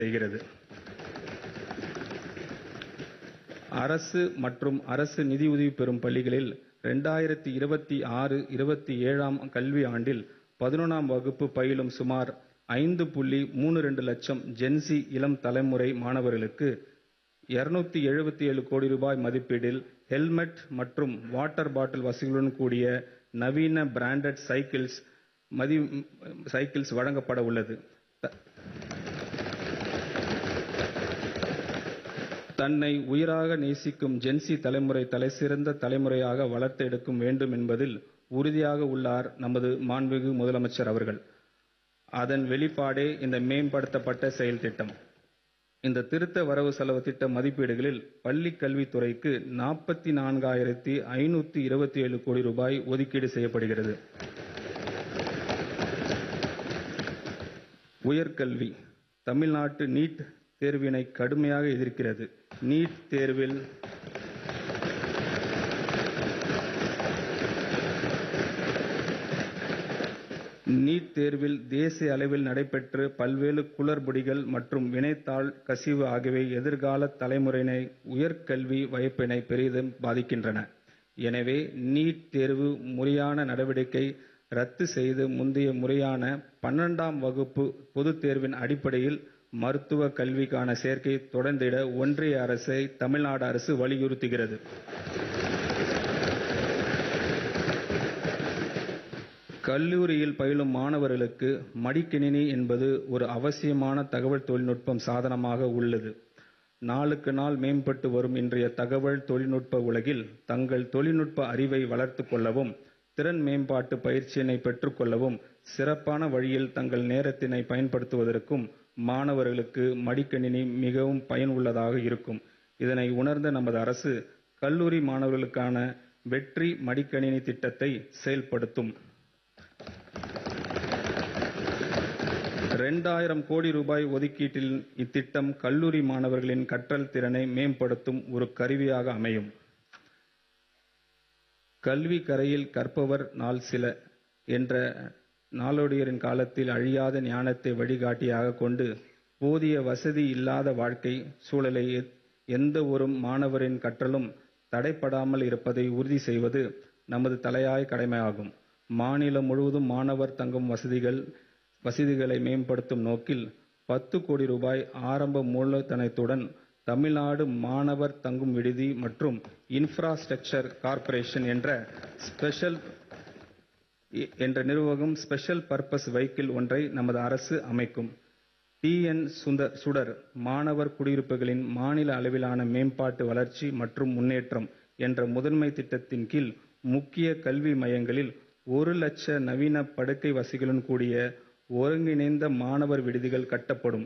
செய்கிறது அரசு மற்றும் அரசு நிதியுதவி பெறும் பள்ளிகளில் ரெண்டாயிரத்தி இருபத்தி ஆறு இருபத்தி ஏழாம் கல்வி ஆண்டில் பதினொன்றாம் வகுப்பு பயிலும் சுமார் ஐந்து புள்ளி மூணு ரெண்டு லட்சம் ஜென்சி இளம் தலைமுறை மாணவர்களுக்கு இருநூத்தி எழுபத்தி ஏழு கோடி ரூபாய் மதிப்பீடில் ஹெல்மெட் மற்றும் வாட்டர் பாட்டில் வசதிகளுடன் கூடிய நவீன பிராண்டட் சைக்கிள்ஸ் மதி சைக்கிள்ஸ் வழங்கப்பட உள்ளது த- தன்னை உயிராக நேசிக்கும் ஜென்சி தலைமுறை தலைசிறந்த தலைமுறையாக வளர்த்தெடுக்கும் வேண்டும் என்பதில் உறுதியாக உள்ளார் நமது மாண்புமிகு முதலமைச்சர் அவர்கள் அதன் வெளிப்பாடே இந்த மேம்படுத்தப்பட்ட செயல் திட்டம் இந்த திருத்த வரவு செலவு திட்ட மதிப்பீடுகளில் பள்ளி கல்வித்துறைக்கு நாற்பத்தி நான்காயிரத்தி ஐநூத்தி இருபத்தி ஏழு கோடி ரூபாய் ஒதுக்கீடு செய்யப்படுகிறது உயர்கல்வி தமிழ்நாட்டு நீட் தேர்வினை கடுமையாக எதிர்க்கிறது நீட் தேர்வில் நீட் தேர்வில் தேசிய அளவில் நடைபெற்று பல்வேறு குளறுபடிகள் மற்றும் வினைத்தாள் கசிவு ஆகியவை எதிர்கால தலைமுறையினை உயர்கல்வி வாய்ப்பினை பெரிதும் பாதிக்கின்றன எனவே நீட் தேர்வு முறையான நடவடிக்கை ரத்து செய்து முந்தைய முறையான பன்னெண்டாம் வகுப்பு பொதுத் தேர்வின் அடிப்படையில் மருத்துவ கல்விக்கான சேர்க்கை தொடர்ந்திட ஒன்றிய அரசை தமிழ்நாடு அரசு வலியுறுத்துகிறது கல்லூரியில் பயிலும் மாணவர்களுக்கு மடிக்கணினி என்பது ஒரு அவசியமான தகவல் தொழில்நுட்பம் சாதனமாக உள்ளது நாளுக்கு நாள் மேம்பட்டு வரும் இன்றைய தகவல் தொழில்நுட்ப உலகில் தங்கள் தொழில்நுட்ப அறிவை வளர்த்துக் கொள்ளவும் திறன் மேம்பாட்டு பயிற்சியினை பெற்றுக்கொள்ளவும் சிறப்பான வழியில் தங்கள் நேரத்தினை பயன்படுத்துவதற்கும் மாணவர்களுக்கு மடிக்கணினி மிகவும் பயனுள்ளதாக இருக்கும் இதனை உணர்ந்த நமது அரசு கல்லூரி மாணவர்களுக்கான வெற்றி மடிக்கணினி திட்டத்தை செயல்படுத்தும் இரண்டாயிரம் கோடி ரூபாய் ஒதுக்கீட்டில் இத்திட்டம் கல்லூரி மாணவர்களின் கற்றல் திறனை மேம்படுத்தும் ஒரு கருவியாக அமையும் கல்வி கரையில் கற்பவர் நாள் சில என்ற நாளோடியரின் காலத்தில் அழியாத ஞானத்தை வழிகாட்டியாக கொண்டு போதிய வசதி இல்லாத வாழ்க்கை சூழலை எ- எந்த ஒரு மாணவரின் கற்றலும் தடைப்படாமல் இருப்பதை உறுதி செய்வது நமது தலையாய கடமையாகும் மாநிலம் முழுவதும் மாணவர் தங்கும் வசதிகள் வசதிகளை மேம்படுத்தும் நோக்கில் பத்து கோடி ரூபாய் ஆரம்ப மூலதனத்துடன் தமிழ்நாடு மாணவர் தங்கும் விடுதி மற்றும் இன்ஃப்ராஸ்ட்ரக்சர் கார்ப்பரேஷன் என்ற ஸ்பெஷல் என்ற நிர்வாகம் ஸ்பெஷல் பர்பஸ் வெஹிக்கிள் ஒன்றை நமது அரசு அமைக்கும் டிஎன் சுந்தர் சுடர் மாணவர் குடியிருப்புகளின் மாநில அளவிலான மேம்பாட்டு வளர்ச்சி மற்றும் முன்னேற்றம் என்ற முதன்மை திட்டத்தின் கீழ் முக்கிய கல்வி மையங்களில் ஒரு லட்ச நவீன படுக்கை வசதிகளுடன் கூடிய ஒருங்கிணைந்த மாணவர் விடுதிகள் கட்டப்படும்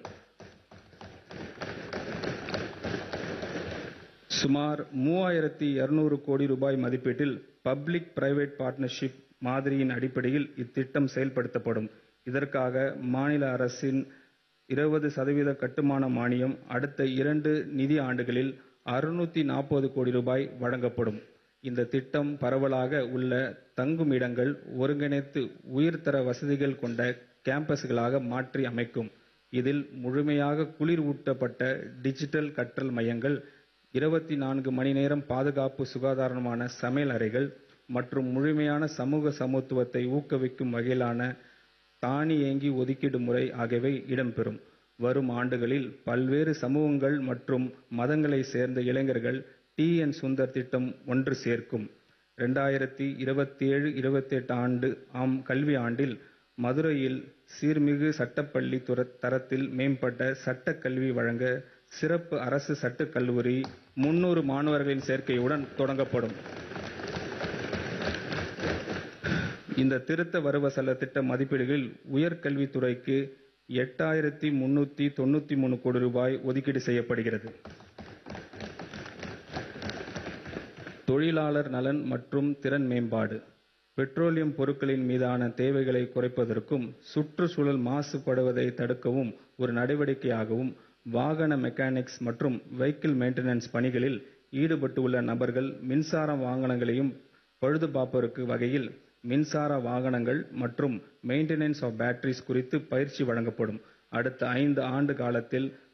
சுமார் மூவாயிரத்தி இருநூறு கோடி ரூபாய் மதிப்பீட்டில் பப்ளிக் பிரைவேட் பார்ட்னர்ஷிப் மாதிரியின் அடிப்படையில் இத்திட்டம் செயல்படுத்தப்படும் இதற்காக மாநில அரசின் இருபது சதவீத கட்டுமான மானியம் அடுத்த இரண்டு நிதி ஆண்டுகளில் அறுநூத்தி நாற்பது கோடி ரூபாய் வழங்கப்படும் இந்த திட்டம் பரவலாக உள்ள தங்குமிடங்கள் ஒருங்கிணைத்து உயர்தர வசதிகள் கொண்ட கேம்பஸ்களாக மாற்றி அமைக்கும் இதில் முழுமையாக குளிர் ஊட்டப்பட்ட டிஜிட்டல் கற்றல் மையங்கள் இருபத்தி நான்கு மணி நேரம் பாதுகாப்பு சுகாதாரமான சமையல் அறைகள் மற்றும் முழுமையான சமூக சமத்துவத்தை ஊக்குவிக்கும் வகையிலான தானியங்கி ஒதுக்கீடு முறை ஆகியவை இடம்பெறும் வரும் ஆண்டுகளில் பல்வேறு சமூகங்கள் மற்றும் மதங்களை சேர்ந்த இளைஞர்கள் டி என் சுந்தர் திட்டம் ஒன்று சேர்க்கும் ரெண்டாயிரத்தி இருபத்தி ஏழு இருபத்தி எட்டு ஆண்டு ஆம் கல்வி ஆண்டில் மதுரையில் சீர்மிகு சட்டப்பள்ளி துர- தரத்தில் மேம்பட்ட சட்டக் கல்வி வழங்க சிறப்பு அரசு சட்டக் கல்லூரி முன்னூறு மாணவர்களின் சேர்க்கையுடன் தொடங்கப்படும் இந்த திருத்த வரவு செலவு திட்ட மதிப்பீடுகளில் உயர்கல்வித்துறைக்கு எட்டாயிரத்தி முன்னூத்தி தொண்ணூத்தி மூணு கோடி ரூபாய் ஒதுக்கீடு செய்யப்படுகிறது தொழிலாளர் நலன் மற்றும் திறன் மேம்பாடு பெட்ரோலியம் பொருட்களின் மீதான தேவைகளை குறைப்பதற்கும் சுற்றுச்சூழல் மாசுபடுவதை தடுக்கவும் ஒரு நடவடிக்கையாகவும் வாகன மெக்கானிக்ஸ் மற்றும் வெஹிக்கிள் மெயின்டெனன்ஸ் பணிகளில் ஈடுபட்டுள்ள நபர்கள் மின்சார வாகனங்களையும் பழுது பார்ப்பதற்கு வகையில் மின்சார வாகனங்கள் மற்றும் மெயின்டெனன்ஸ் ஆஃப் பேட்டரிஸ் குறித்து பயிற்சி வழங்கப்படும் அடுத்த ஐந்து ஆண்டு காலத்தில்